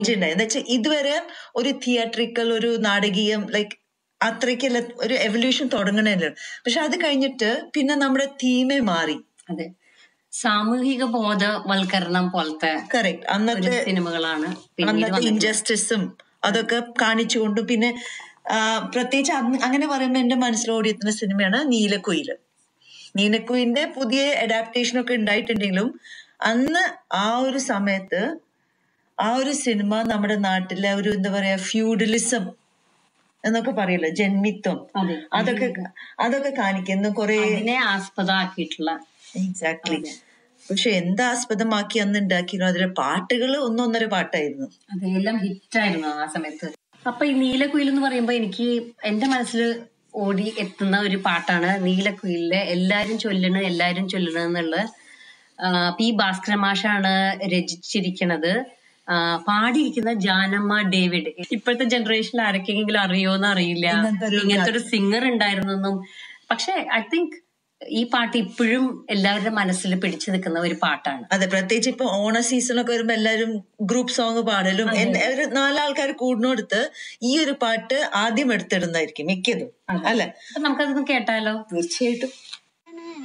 ഉണ്ടായി എന്ന് വെച്ചാൽ ഇതുവരെ ഒരു തിയേറ്ററിക്കൽ ഒരു നാടകീയം ലൈക്ക് അത്രയ്ക്കല്ല ഒരു എവല്യൂഷൻ തുടങ്ങണല്ലോ പക്ഷെ അത് കഴിഞ്ഞിട്ട് പിന്നെ നമ്മുടെ തീമേ മാറി അതെ സാമൂഹിക ബോധവൽക്കരണം പോലത്തെ കറക്റ്റ് ഒരു അന്നത്തെ സിനിമകളാണ് പിന്നീട് അന്നത്തെ വന്നിട്ടുള്ളത് ഇൻജസ്റ്റിസും അതൊക്കെ കാണിച്ചുകൊണ്ടും പിന്നെ ആ, പ്രത്യേകിച്ച് അന്ന് അങ്ങനെ പറയുമ്പോൾ എന്റെ മനസ്സിലോടിയെത്തുന്ന സിനിമയാണ് നീലക്കുയില് നീലക്കുയിലിന്റെ പുതിയ അഡാപ്റ്റേഷൻ ഒക്കെ ഉണ്ടായിട്ടുണ്ടെങ്കിലും അന്ന് ആ ഒരു സമയത്ത് ആ ഒരു സിനിമ നമ്മുടെ നാട്ടിലെ ഒരു എന്താ പറയാ ഫ്യൂഡലിസം എന്നൊക്കെ പറയല്ലോ ജന്മിത്വം അതെ അതൊക്കെ അതൊക്കെ കാണിക്കുന്നു കുറെ അതിനെ ആസ്പദമാക്കിയിട്ടുള്ള എക്സാക്ട്ലി പക്ഷെ എന്താ ആസ്പദമാക്കി അന്ന് ഉണ്ടാക്കിയിരുന്നു അതിലെ പാട്ടുകൾ ഒന്നൊന്നര പാട്ടായിരുന്നു അതെല്ലാം ഹിറ്റായിരുന്നു ആ സമയത്ത് അപ്പൊ ഈ നീലക്കുയിൽ എന്ന് പറയുമ്പോ എനിക്ക് എന്റെ മനസ്സിൽ ഓടി എത്തുന്ന ഒരു പാട്ടാണ് നീലക്കുയിലിലെ എല്ലാരും ചൊല്ലണ് എല്ലാരും ചൊല്ലണ് എന്നുള്ള ആ, പി ഭാസ്കര മാഷാണ് രചിച്ചിരിക്കുന്നത് ആ, പാടിയിരിക്കുന്ന ജാനമ്മ ഡേവിഡ് ഇപ്പോഴത്തെ ജനറേഷനിൽ ആരൊക്കെയെങ്കിലും അറിയോന്ന് അറിയില്ല ഇങ്ങനത്തെ ഒരു ഇങ്ങനത്തെ ഒരു സിംഗർ ഉണ്ടായിരുന്നെന്നും പക്ഷെ ഐ തിങ്ക് ഈ പാട്ട് ഇപ്പോഴും എല്ലാവരുടെ മനസ്സിൽ പിടിച്ചു നിൽക്കുന്ന ഒരു പാട്ടാണ് അതെ പ്രത്യേകിച്ച് ഇപ്പൊ ഓണ സീസണൊക്കെ വരുമ്പോ എല്ലാരും ഗ്രൂപ്പ് സോങ് പാടലും എൻ- ഒരു നാലാൾക്കാർ കൂടുന്നിടത്ത് ഈ ഒരു പാട്ട് ആദ്യം എടുത്തിടുന്നതായിരിക്കും മിക്കതും അല്ലെ അപ്പൊ നമുക്കതൊന്ന് കേട്ടാലോ തീർച്ചയായിട്ടും